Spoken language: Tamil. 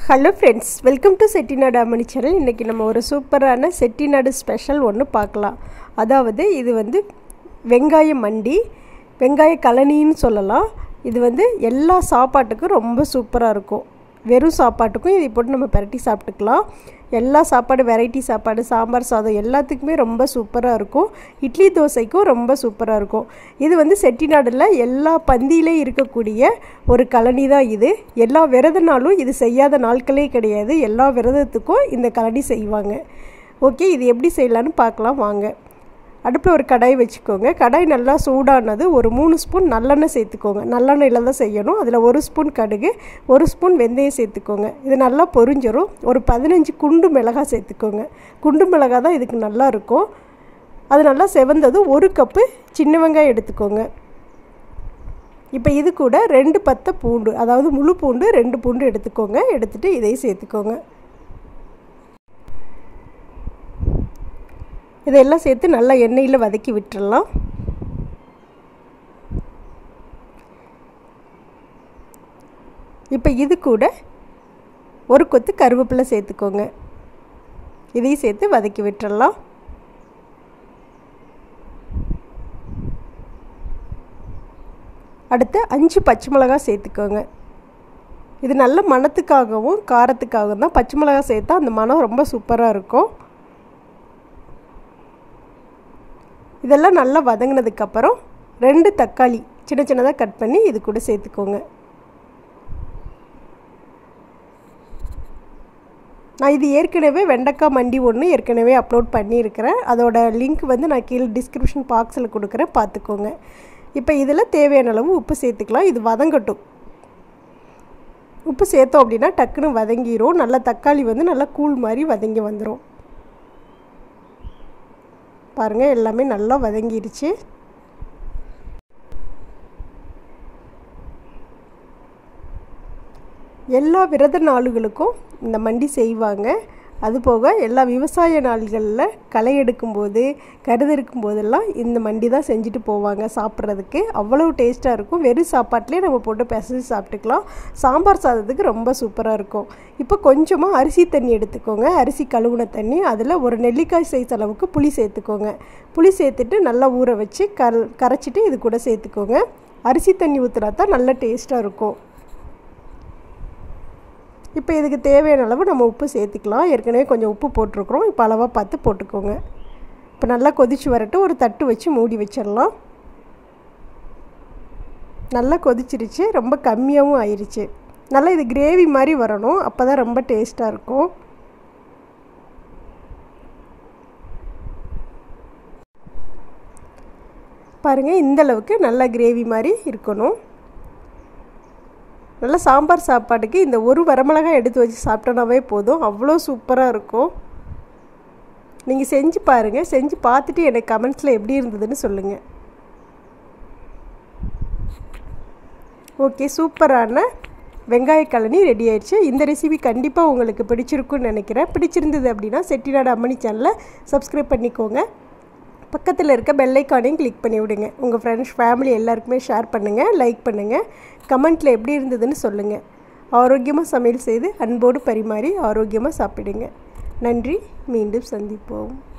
hello friends welcome to Chettinad Ammani channel இன்றைக்கி நம்ம ஒரு சூப்பரான செட்டிநாடு ஸ்பெஷல் ஒன்று பார்க்கலாம் அதாவது இது வந்து வெங்காய மண்டி வெங்காய கலனின்னு சொல்லலாம் இது வந்து எல்லா சாப்பாட்டுக்கும் ரொம்ப சூப்பராக இருக்கும் வெறும் சாப்பாட்டுக்கும் இதை போட்டு நம்ம பரட்டி சாப்பிட்டுக்கலாம் எல்லா சாப்பாடு வெரைட்டி சாப்பாடு சாம்பார் சாதம் எல்லாத்துக்குமே ரொம்ப சூப்பராக இருக்கும் இட்லி தோசைக்கும் ரொம்ப சூப்பராக இருக்கும் இது வந்து செட்டிநாடில் எல்லா பந்தியிலே இருக்கக்கூடிய ஒரு கழனி தான் இது எல்லா விரத நாளும் இது செய்யாத நாட்களே கிடையாது எல்லா விரதத்துக்கும் இந்த கழனி செய்வாங்க ஓகே இது எப்படி செய்யலான்னு பார்க்கலாம் வாங்க அடுப்பில் ஒரு கடாய் வச்சுக்கோங்க கடாய் நல்லா சூடானது ஒரு மூணு ஸ்பூன் நல்லெண்ணெய் சேர்த்துக்கோங்க நல்லெண்ணெயில் தான் செய்யணும் அதில் ஒரு ஸ்பூன் கடுகு ஒரு ஸ்பூன் வெந்தயம் சேர்த்துக்கோங்க இது நல்லா பொரிஞ்சிரும் ஒரு பதினஞ்சு குண்டு மிளகாய் சேர்த்துக்கோங்க குண்டு மிளகாய் தான் இதுக்கு நல்லா இருக்கும் அது நல்லா செவந்ததும் ஒரு கப்பு சின்ன வெங்காயம் எடுத்துக்கோங்க இப்போ இது கூட ரெண்டு பத்தை பூண்டு அதாவது முழு பூண்டு ரெண்டு பூண்டு எடுத்துக்கோங்க எடுத்துகிட்டு இதையும் சேர்த்துக்கோங்க இதெல்லாம் சேர்த்து நல்லா எண்ணெயில் வதக்கி விட்டுடலாம் இப்போ இது கூட ஒரு கொத்து கருவேப்பிலை சேர்த்துக்கோங்க இதையும் சேர்த்து வதக்கி விட்டுடலாம் அடுத்து அஞ்சு பச்சை மிளகா சேர்த்துக்கோங்க இது நல்ல மணத்துக்காகவும் காரத்துக்காகவும் தான் பச்சை மிளகா சேர்த்தா அந்த மனம் ரொம்ப சூப்பராக இருக்கும் இதெல்லாம் நல்லா வதங்கினதுக்கப்புறம் ரெண்டு தக்காளி சின்ன சின்னதாக கட் பண்ணி இது கூட சேர்த்துக்கோங்க நான் இது ஏற்கனவே வெண்டைக்காய் மண்டி ஒன்று ஏற்கனவே அப்லோட் பண்ணியிருக்கிறேன் அதோட லிங்க் வந்து நான் கீழே டிஸ்கிரிப்ஷன் பாக்ஸில் கொடுக்குறேன் பார்த்துக்கோங்க இப்போ இதில் தேவையான அளவு உப்பு சேர்த்துக்கலாம் இது வதங்கட்டும் உப்பு சேர்த்தோம் அப்படின்னா டக்குன்னு வதங்கிரும் நல்லா தக்காளி வந்து நல்லா கூழ் மாதிரி வதங்கி வந்துடும் பாருங்கள் எல்லாமே நல்லா வதங்கிடுச்சு எல்லா விரத நாளுகளுக்கும் இந்த மண்டி செய்வாங்க அதுபோக எல்லா விவசாய நாள்களில் களை எடுக்கும்போது கருதெடுக்கும் போதெல்லாம் இந்த மண்டி தான் செஞ்சுட்டு போவாங்க சாப்பிட்றதுக்கு அவ்வளோ டேஸ்ட்டாக இருக்கும் வெறும் சாப்பாட்டிலே நம்ம போட்டு பிசைஞ்சு சாப்பிட்டுக்கலாம் சாம்பார் சாதத்துக்கு ரொம்ப சூப்பராக இருக்கும் இப்போ கொஞ்சமாக அரிசி தண்ணி எடுத்துக்கோங்க அரிசி கழுவுன தண்ணி அதில் ஒரு நெல்லிக்காய் சைஸ் அளவுக்கு புளி சேர்த்துக்கோங்க புளி சேர்த்துட்டு நல்லா ஊற வச்சு கர கரைச்சிட்டு இது கூட சேர்த்துக்கோங்க அரிசி தண்ணி ஊற்றுனா தான் நல்ல டேஸ்ட்டாக இருக்கும் இப்போ இதுக்கு தேவையான அளவு நம்ம உப்பு சேர்த்துக்கலாம் ஏற்கனவே கொஞ்சம் உப்பு போட்டிருக்குறோம் இப்போ அளவாக பார்த்து போட்டுக்கோங்க இப்போ நல்லா கொதித்து வரட்டும் ஒரு தட்டு வச்சு மூடி வச்சிடலாம் நல்லா கொதிச்சிருச்சு ரொம்ப கம்மியாகவும் ஆயிடுச்சு நல்லா இது கிரேவி மாதிரி வரணும் அப்போ தான் ரொம்ப டேஸ்ட்டாக இருக்கும் பாருங்கள் இந்தளவுக்கு நல்லா கிரேவி மாதிரி இருக்கணும் நல்லா சாம்பார் சாப்பாட்டுக்கு இந்த ஒரு வரமிளகாய் எடுத்து வச்சு சாப்பிட்டோன்னாவே போதும் அவ்வளோ சூப்பராக இருக்கும் நீங்கள் செஞ்சு பாருங்கள் செஞ்சு பார்த்துட்டு எனக்கு கமெண்ட்ஸில் எப்படி இருந்ததுன்னு சொல்லுங்கள் ஓகே சூப்பரான வெங்காய கழனி ரெடி ஆயிடுச்சு இந்த ரெசிபி கண்டிப்பாக உங்களுக்கு பிடிச்சிருக்குன்னு நினைக்கிறேன் பிடிச்சிருந்தது அப்படின்னா செட்டிநாடு அம்மணி சேனலை சப்ஸ்கிரைப் பண்ணிக்கோங்க பக்கத்தில் இருக்க பெல்லைக்கானையும் கிளிக் பண்ணி விடுங்க உங்கள் ஃப்ரெண்ட்ஸ் ஃபேமிலி எல்லாருக்குமே ஷேர் பண்ணுங்கள் லைக் பண்ணுங்கள் கமெண்ட்டில் எப்படி இருந்ததுன்னு சொல்லுங்கள் ஆரோக்கியமாக சமையல் செய்து அன்போடு பரிமாறி ஆரோக்கியமாக சாப்பிடுங்க நன்றி மீண்டும் சந்திப்போம்